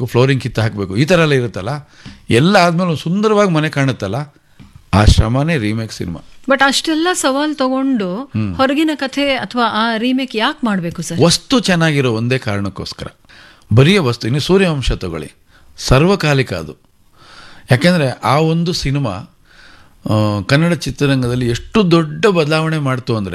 ಹಾಕಬೇಕು ಫ್ಲೋರಿಂಗ್ ಕಿತ್ತು ಹಾಕಬೇಕು ಈ ಥರ ಎಲ್ಲ ಇರುತ್ತಲ್ಲ ಎಲ್ಲ ಆದ್ಮೇಲೆ ಸುಂದರವಾಗಿ ಮನೆ ಕಾಣುತ್ತಲ್ಲ ಆ ಶ್ರಮನೇ ರೀಮೇಕ್ ಸಿನಿಮಾ ಬಟ್ ಅಷ್ಟೆಲ್ಲ ಸವಾಲ್ ತಗೊಂಡು ಹೊರಗಿನ ಕಥೆ ಅಥವಾ ಆ ರೀಮೇಕ್ ಯಾಕೆ ಮಾಡಬೇಕು ಸರ್ ವಸ್ತು ಚೆನ್ನಾಗಿರೋ ಒಂದೇ ಕಾರಣಕ್ಕೋಸ್ಕರ ಬರಿಯ ವಸ್ತು ಇನ್ನು ಸೂರ್ಯವಂಶ ತಗೊಳ್ಳಿ ಸರ್ವಕಾಲಿಕ ಅದು ಯಾಕೆಂದರೆ ಆ ಒಂದು ಸಿನಿಮಾ ಆ, ಕನ್ನಡ ಚಿತ್ರರಂಗದಲ್ಲಿ ಎಷ್ಟು ದೊಡ್ಡ ಬದಲಾವಣೆ ಮಾಡ್ತು ಅಂದರೆ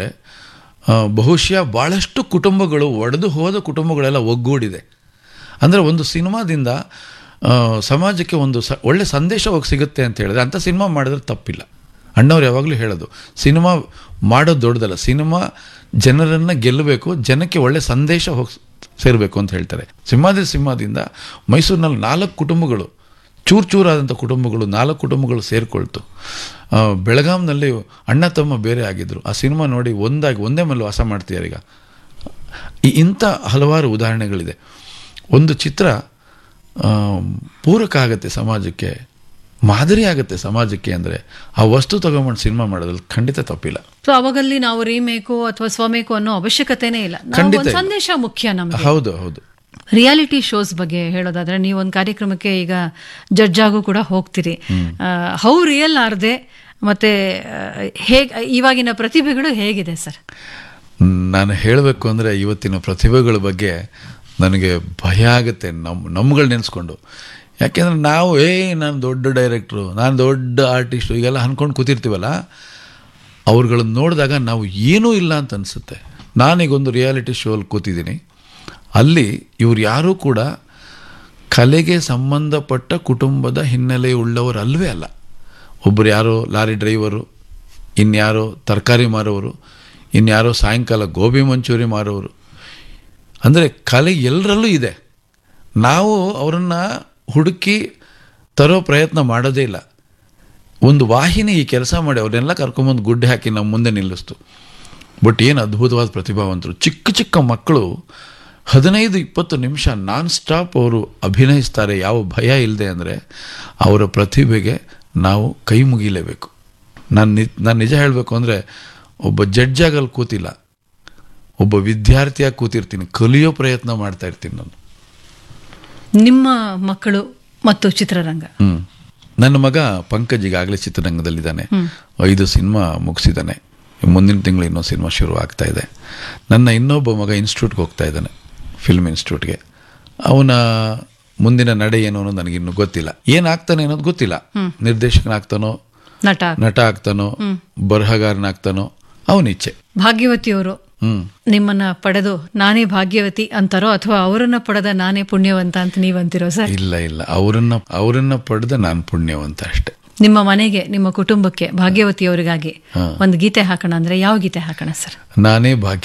ಬಹುಶಃ ಭಾಳಷ್ಟು ಕುಟುಂಬಗಳು ಒಡೆದು ಹೋದ ಕುಟುಂಬಗಳೆಲ್ಲ ಒಗ್ಗೂಡಿದೆ ಅಂದರೆ ಒಂದು ಸಿನಿಮಾದಿಂದ ಆ, ಸಮಾಜಕ್ಕೆ ಒಂದು ಸ ಒಳ್ಳೆ ಸಂದೇಶ ಹೋಗಿ ಸಿಗುತ್ತೆ ಅಂತ ಹೇಳಿದ್ರೆ ಅಂಥ ಸಿನಿಮಾ ಮಾಡಿದ್ರೆ ತಪ್ಪಿಲ್ಲ ಅಣ್ಣವ್ರು ಯಾವಾಗಲೂ ಹೇಳೋದು ಸಿನಿಮಾ ಮಾಡೋದು ದೊಡ್ಡದಲ್ಲ ಸಿನಿಮಾ ಜನರನ್ನು ಗೆಲ್ಲಬೇಕು ಜನಕ್ಕೆ ಒಳ್ಳೆ ಸಂದೇಶ ಹೋಗಿ ಸೇರಬೇಕು ಅಂತ ಹೇಳ್ತಾರೆ ಸಿಂಹಾದ್ರಿ ಸಿಂಹದಿಂದ ಮೈಸೂರಿನಲ್ಲಿ ನಾಲ್ಕು ಕುಟುಂಬಗಳು ಚೂರು ಚೂರಾದಂಥ ಕುಟುಂಬಗಳು ನಾಲ್ಕು ಕುಟುಂಬಗಳು ಸೇರಿಕೊಳ್ತು ಆ, ಬೆಳಗಾಂನಲ್ಲಿ ಅಣ್ಣ ತಮ್ಮ ಬೇರೆ ಆಗಿದ್ದರು ಆ ಸಿನಿಮಾ ನೋಡಿ ಒಂದಾಗಿ ಒಂದೇ ಮೇಲೆ ವಾಸ ಮಾಡ್ತಿದ್ದಾರೆ ಈಗ ಈ ಇಂಥ ಹಲವಾರು ಉದಾಹರಣೆಗಳಿದೆ ಒಂದು ಚಿತ್ರ ಆ, ಪೂರಕ ಆಗುತ್ತೆ ಸಮಾಜಕ್ಕೆ ಮಾದರಿ ಆಗುತ್ತೆ ಸಮಾಜಕ್ಕೆ ಅಂದರೆ ಆ ವಸ್ತು ತಗೊಂಬಂಡು ಸಿನಿಮಾ ಮಾಡೋದ್ರಲ್ಲಿ ಖಂಡಿತ ತಪ್ಪಿಲ್ಲ ಸೊ ಅವಾಗಲ್ಲಿ ನಾವು ರೀಮೇಕು ಅಥವಾ ಸ್ವಮೇಕು ಅನ್ನೋ ಅವಶ್ಯಕತೆನೇ ಇಲ್ಲ ನಾವು ಖಂಡಿತ ಒಂದು ಇಲ್ಲ. ಸಂದೇಶ ಮುಖ್ಯ ನಮಗೆ ಹೌದು ಹೌದು ರಿಯಾಲಿಟಿ ಶೋಸ್ ಬಗ್ಗೆ ಹೇಳೋದಾದ್ರೆ ನೀವು ಒಂದು ಕಾರ್ಯಕ್ರಮಕ್ಕೆ ಈಗ ಜಡ್ಜ್ ಆಗು ಕೂಡ ಹೋಗ್ತೀರಿ ಹೌ ರಿಯಲ್ ಆರ್ದೆ ಮತ್ತೆ ಹೇಗೆ ಇವಾಗಿನ ಪ್ರತಿಭೆಗಳು ಹೇಗಿದೆ ಸರ್ ನಾನು ಹೇಳಬೇಕು ಅಂದರೆ ಇವತ್ತಿನ ಪ್ರತಿಭೆಗಳ ಬಗ್ಗೆ ನನಗೆ ಭಯ ಆಗುತ್ತೆ ನಮ್ಮ ನಮ್ಗಳು ನೆನೆಸ್ಕೊಂಡು ಯಾಕೆಂದರೆ ನಾವು ಏ ನಾನು ದೊಡ್ಡ ಡೈರೆಕ್ಟ್ರು ನಾನು ದೊಡ್ಡ ಆರ್ಟಿಸ್ಟು ಈಗೆಲ್ಲ ಅನ್ಕೊಂಡು ಕೂತಿರ್ತೀವಲ್ಲ ಅವ್ರುಗಳನ್ನ ನೋಡಿದಾಗ ನಾವು ಏನೂ ಇಲ್ಲ ಅಂತ ಅನಿಸುತ್ತೆ ನಾನೀಗೊಂದು ರಿಯಾಲಿಟಿ ಶೋಲ್ಲಿ ಕೂತಿದ್ದೀನಿ ಅಲ್ಲಿ ಇವ್ರು ಯಾರೂ ಕೂಡ ಕಲೆಗೆ ಸಂಬಂಧಪಟ್ಟ ಕುಟುಂಬದ ಹಿನ್ನೆಲೆ ಉಳ್ಳವರು ಅಲ್ವೇ ಅಲ್ಲ ಒಬ್ಬರು ಯಾರೋ ಲಾರಿ ಡ್ರೈವರು ಇನ್ಯಾರೋ ತರಕಾರಿ ಮಾರೋರು ಇನ್ಯಾರೋ ಸಾಯಂಕಾಲ ಗೋಬಿ ಮಂಚೂರಿ ಮಾರೋರು ಅಂದರೆ ಕಲೆ ಎಲ್ಲರಲ್ಲೂ ಇದೆ ನಾವು ಅವರನ್ನು ಹುಡುಕಿ ತರೋ ಪ್ರಯತ್ನ ಮಾಡೋದೇ ಇಲ್ಲ ಒಂದು ವಾಹಿನಿ ಈ ಕೆಲಸ ಮಾಡಿ ಅವ್ರನ್ನೆಲ್ಲ ಕರ್ಕೊಂಬಂದು ಗುಡ್ಡೆ ಹಾಕಿ ನಮ್ಮ ಮುಂದೆ ನಿಲ್ಲಿಸ್ತು ಬಟ್ ಏನು ಅದ್ಭುತವಾದ ಪ್ರತಿಭಾವಂತರು ಚಿಕ್ಕ ಚಿಕ್ಕ ಮಕ್ಕಳು ಹದಿನೈದು ಇಪ್ಪತ್ತು ನಿಮಿಷ ನಾನ್ ಸ್ಟಾಪ್ ಅವರು ಅಭಿನಯಿಸ್ತಾರೆ ಯಾವ ಭಯ ಇಲ್ಲದೆ ಅಂದರೆ ಅವರ ಪ್ರತಿಭೆಗೆ ನಾವು ಕೈ ಮುಗಿಲೇಬೇಕು ನಾನು ನಿ ನಾನು ನಿಜ ಹೇಳಬೇಕು ಅಂದರೆ ಒಬ್ಬ ಜಡ್ಜಾಗಲ್ಲಿ ಕೂತಿಲ್ಲ ಒಬ್ಬ ವಿದ್ಯಾರ್ಥಿಯಾಗಿ ಕೂತಿರ್ತೀನಿ ಕಲಿಯೋ ಪ್ರಯತ್ನ ಮಾಡ್ತಾ ಇರ್ತೀನಿ ನಾನು ನಿಮ್ಮ ಮಕ್ಕಳು ಮತ್ತು ಚಿತ್ರರಂಗ ಹ್ಮ್ ನನ್ನ ಮಗ ಪಂಕಜ್ ಈಗಾಗಲೇ ಚಿತ್ರರಂಗದಲ್ಲಿದ್ದಾನೆ ಐದು ಸಿನಿಮಾ ಮುಗಿಸಿದ್ದಾನೆ ಮುಂದಿನ ತಿಂಗಳು ಇನ್ನೊಂದು ಸಿನಿಮಾ ಶುರು ಆಗ್ತಾ ಇದೆ ನನ್ನ ಇನ್ನೊಬ್ಬ ಮಗ ಇನ್ಸ್ಟಿಟ್ಯೂಟ್ಗೆ ಹೋಗ್ತಾ ಇದ್ದಾನೆ ಫಿಲ್ಮ್ ಇನ್ಸ್ಟಿಟ್ಯೂಟ್ಗೆ ಅವನ ಮುಂದಿನ ನಡೆ ಏನು ಅನ್ನೋದು ನನಗಿನ್ನೂ ಗೊತ್ತಿಲ್ಲ ಏನಾಗ್ತಾನೆ ಅನ್ನೋದು ಗೊತ್ತಿಲ್ಲ ನಿರ್ದೇಶಕನಾಗ್ತಾನೋ ನಟ ನಟ ಆಗ್ತಾನೋ ಬರಹಗಾರನಾಗ್ತಾನೋ ಅವನ ಇಚ್ಛೆ ಭಾಗ್ಯವತಿಯವರು ಹ್ಮ್ ನಿಮ್ಮನ್ನ ಪಡೆದು ನಾನೇ ಭಾಗ್ಯವತಿ ಅಂತಾರೋ ಅಥವಾ ಅವರನ್ನ ಪಡೆದ ನಾನೇ ಪುಣ್ಯವಂತ ಅಂತ ನೀವಂತಿರೋ ಸರ್ ಇಲ್ಲ ಇಲ್ಲ ಅವರನ್ನ ಅವರನ್ನ ಪಡೆದ ನಾನು ಪುಣ್ಯವಂತ ಅಷ್ಟೆ ನಿಮ್ಮ ಮನೆಗೆ ನಿಮ್ಮ ಕುಟುಂಬಕ್ಕೆ ಭಾಗ್ಯವತಿಯವರಿಗಾಗಿ ಹಾ. ಒಂದು ಗೀತೆ ಹಾಕೋಣ ಅಂದ್ರೆ ಯಾವ ಗೀತೆ ಹಾಕೋಣ ಸರ್ ನಾನೇ ಭಾಗ್ಯ